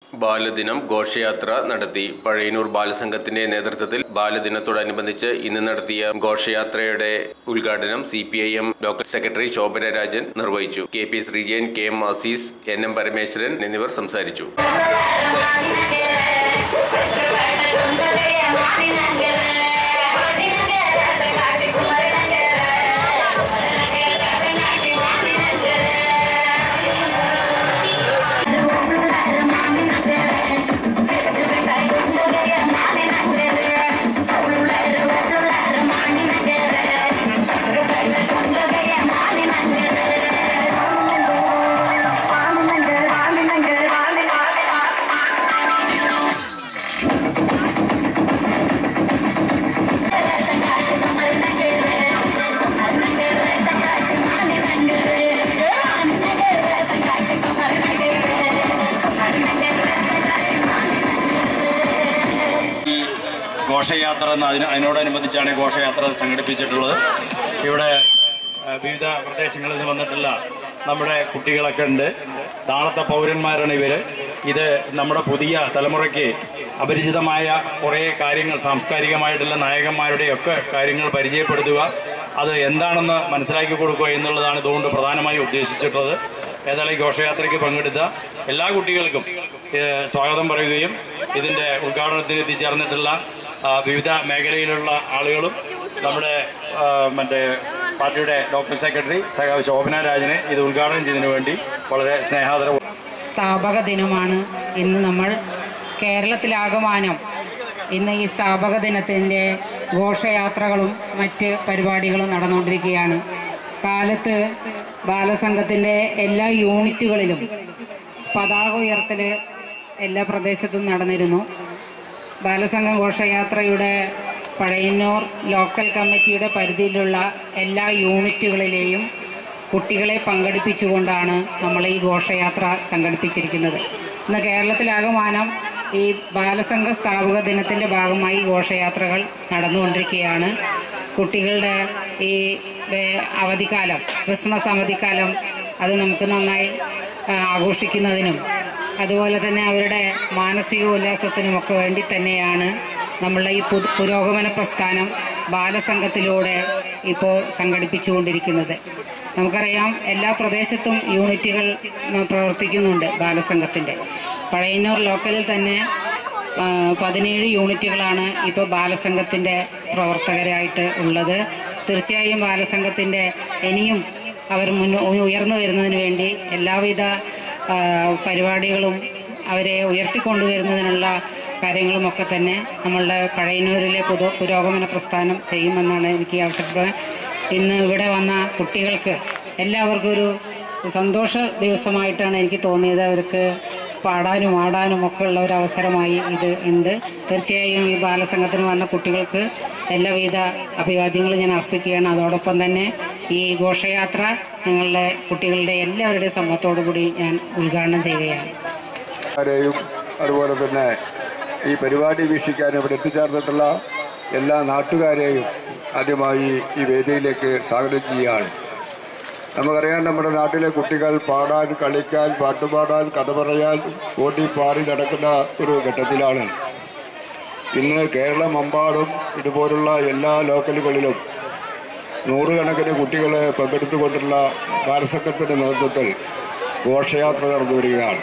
ബാലദിനം ഘോഷയാത്ര നടത്തി പഴയന്നൂർ ബാലസംഘത്തിന്റെ നേതൃത്വത്തിൽ ബാലദിനത്തോടനുബന്ധിച്ച് ഇന്ന് നടത്തിയ ഘോഷയാത്രയുടെ ഉദ്ഘാടനം C P I M local secretary Shobhana Rajan നിർവഹിച്ചു K P Sreejayan K M Azeez N M Parameswaran എന്നിവർ സംസാരിച്ചു ഈ ഘോഷയാത്ര എന്ന അതിന് അതിനോടനുബന്ധിച്ചാണ് ഈ ഘോഷയാത്ര സംഘടിപ്പിച്ചിട്ടുള്ളത് ഇവിടെ ആ, വിവിധ പ്രദേശങ്ങളിൽ നിന്ന് വന്നിട്ടുള്ള നമ്മുടെ കുട്ടികളൊക്കെ ഉണ്ട് നാളത്തെ പൗരന്മാരാണ് ഇവർ ഇത് നമ്മുടെ പുതിയ തലമുറയ്ക്ക് അപരിചിതമായ കുറേ കാര്യങ്ങൾ സാംസ്കാരികമായിട്ടുള്ള നായകന്മാരുടെയൊക്കെ കാര്യങ്ങൾ പരിചയപ്പെടുത്തുക അത് എന്താണെന്ന് മനസ്സിലാക്കി കൊടുക്കുക എന്നുള്ളതാണ് ഇതുകൊണ്ട് പ്രധാനമായും ഉദ്ദേശിച്ചിട്ടുള്ളത് ഏതായാലും ഈ ഘോഷയാത്രയ്ക്ക് പങ്കെടുത്ത എല്ലാ കുട്ടികൾക്കും ഏഹ്, സ്വാഗതം പറയുകയും ഇതിൻ്റെ ഉദ്ഘാടനത്തിന് എത്തിച്ചേർന്നിട്ടുള്ള ആ, വിവിധ മേഖലയിലുള്ള ആളുകളും നമ്മുടെ ആ, മറ്റേ പാർട്ടിയുടെ ലോക്കൽ സെക്രട്ടറി സഖാവ് ശോഭന രാജനെ ഇത് ഉദ്ഘാടനം ചെയ്തതിനു വേണ്ടി വളരെ സ്നേഹാദരം സ്ഥാപക ദിനമാണ് ഇന്ന് നമ്മൾ കേരളത്തിലാകമാനം ഇന്ന് ഈ സ്ഥാപക ദിനത്തിൻ്റെ ഘോഷയാത്രകളും മറ്റ് പരിപാടികളും നടന്നുകൊണ്ടിരിക്കുകയാണ് കാലത്ത് ബാലസംഘത്തിൻ്റെ എല്ലാ യൂണിറ്റുകളിലും പതാക ഉയർത്തൽ എല്ലാ പ്രദേശത്തും നടന്നിരുന്നു ബാലസംഘം ഘോഷയാത്രയുടെ പഴയന്നൂർ ലോക്കൽ കമ്മിറ്റിയുടെ പരിധിയിലുള്ള എല്ലാ യൂണിറ്റുകളിലെയും കുട്ടികളെ പങ്കെടുപ്പിച്ചുകൊണ്ടാണ് നമ്മൾ ഈ ഘോഷയാത്ര സംഘടിപ്പിച്ചിരിക്കുന്നത് ഇന്ന് കേരളത്തിലാകമാനം ഈ ബാലസംഘ സ്ഥാപക ദിനത്തിൻ്റെ ഭാഗമായി ഘോഷയാത്രകൾ നടന്നുകൊണ്ടിരിക്കുകയാണ് കുട്ടികളുടെ ഈ വേ- അവധിക്കാലം ക്രിസ്മസ് അവധിക്കാലം അത് നമുക്ക് നന്നായി ആ, ആഘോഷിക്കുന്നതിനും അതുപോലെ തന്നെ അവരുടെ മാനസിക ഉല്ലാസത്തിനുമൊക്കെ വേണ്ടി തന്നെയാണ് നമ്മളുടെ ഈ പുതു- പുരോഗമന പ്രസ്ഥാനം ബാലസംഘത്തിലൂടെ ഇപ്പോൾ സംഘടിപ്പിച്ചുകൊണ്ടിരിക്കുന്നത് നമുക്കറിയാം എല്ലാ പ്രദേശത്തും യൂണിറ്റുകൾ ഉം, പ്രവർത്തിക്കുന്നുണ്ട് ബാലസംഘത്തിൻ്റെ പഴയന്നൂർ ലോക്കലിൽ തന്നെ ആ, പതിനേഴ് യൂണിറ്റുകളാണ് ഇപ്പോൾ ബാലസംഘത്തിൻ്റെ പ്രവർത്തകരായിട്ട് ഉള്ളത് തീർച്ചയായും ബാലസംഘത്തിൻ്റെ ഇനിയും അവർ മുന്നോ ഉയർന്നു വരുന്നതിന് വേണ്ടി എല്ലാവിധ ആ, പരിപാടികളും അവരെ ഉയർത്തിക്കൊണ്ടുവരുന്നതിനുള്ള കാര്യങ്ങളുമൊക്കെ തന്നെ നമ്മളുടെ പഴയന്നൂരിലെ പുതു പുരോഗമന പ്രസ്ഥാനം ചെയ്യുമെന്നാണ് എനിക്ക് ഈ അവസരത്തിൽ ഇന്ന് ഇവിടെ വന്ന കുട്ടികൾക്ക് എല്ലാവർക്കും ഒരു സന്തോഷ ദിവസമായിട്ടാണ് എനിക്ക് തോന്നിയത് അവർക്ക് പാടാനും ആടാനും ഒക്കെ ഉള്ള ഒരു അവസരമായി ഇത് ഉണ്ട് തീർച്ചയായും ഈ ബാലസംഘത്തിന് വന്ന കുട്ടികൾക്ക് എല്ലാവിധ അഭിവാദ്യങ്ങളും ഞാൻ അർപ്പിക്കുകയാണ് അതോടൊപ്പം തന്നെ ഈ ഘോഷയാത്ര നിങ്ങളുടെ കുട്ടികളുടെ എല്ലാവരുടെയും സമ്മതത്തോടു കൂടി ഞാൻ ഉദ്ഘാടനം ചെയ്യുകയാണ് ആരെയും അതുപോലെ തന്നെ ഈ പരിപാടി വീക്ഷിക്കാൻ ഇവിടെ എത്തിച്ചേർന്നിട്ടുള്ള എല്ലാ നാട്ടുകാരെയും ആദ്യമായി ഈ വേദിയിലേക്ക് സ്വാഗതം ചെയ്യുകയാണ് നമുക്കറിയാം നമ്മുടെ നാട്ടിലെ കുട്ടികൾ പാടാൻ കളിക്കാൻ പാട്ടുപാടാൻ കഥ പറയാൻ ഓടി പാറി നടക്കുന്ന ഒരു ഘട്ടത്തിലാണ് ഇന്ന് കേരളമെമ്പാടും ഇതുപോലുള്ള എല്ലാ ലോക്കലുകളിലും നൂറുകണക്കിന് കുട്ടികളെ പങ്കെടുത്തുകൊണ്ടുള്ള ബാലസംഘത്തിൻ്റെ നേതൃത്വത്തിൽ ഘോഷയാത്ര നടന്നു വരികയാണ്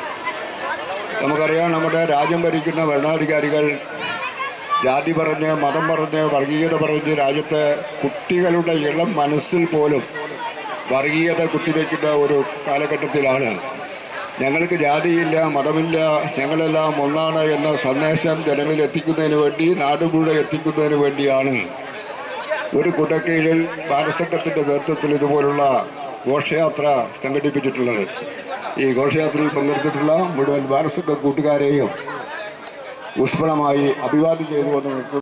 നമുക്കറിയാം നമ്മുടെ രാജ്യം ഭരിക്കുന്ന ഭരണാധികാരികൾ ജാതി പറഞ്ഞ് മതം പറഞ്ഞ് വർഗീയത പറഞ്ഞ് രാജ്യത്തെ കുട്ടികളുടെ ഇളം മനസ്സിൽ പോലും വർഗീയത കുത്തിവെക്കുന്ന ഒരു കാലഘട്ടത്തിലാണ് ഞങ്ങൾക്ക് ജാതിയില്ല മതമില്ല ഞങ്ങളെല്ലാം ഒന്നാണ് എന്ന സന്ദേശം ജനങ്ങളിൽ എത്തിക്കുന്നതിന് വേണ്ടി നാട് മുഴുവൻ എത്തിക്കുന്നതിന് വേണ്ടിയാണ് ഒരു കുടക്കീഴിൽ ബാലസംഘത്തിൻ്റെ നേതൃത്വത്തിൽ ഇതുപോലുള്ള ഘോഷയാത്ര സംഘടിപ്പിച്ചിട്ടുള്ളത് ഈ ഘോഷയാത്രയിൽ പങ്കെടുത്തിട്ടുള്ള മുഴുവൻ ബാലസംഘ കൂട്ടുകാരെയും ഊഷ്മളമായി അഭിവാദ്യം ചെയ്തുകൊണ്ട് നിർത്തുന്നു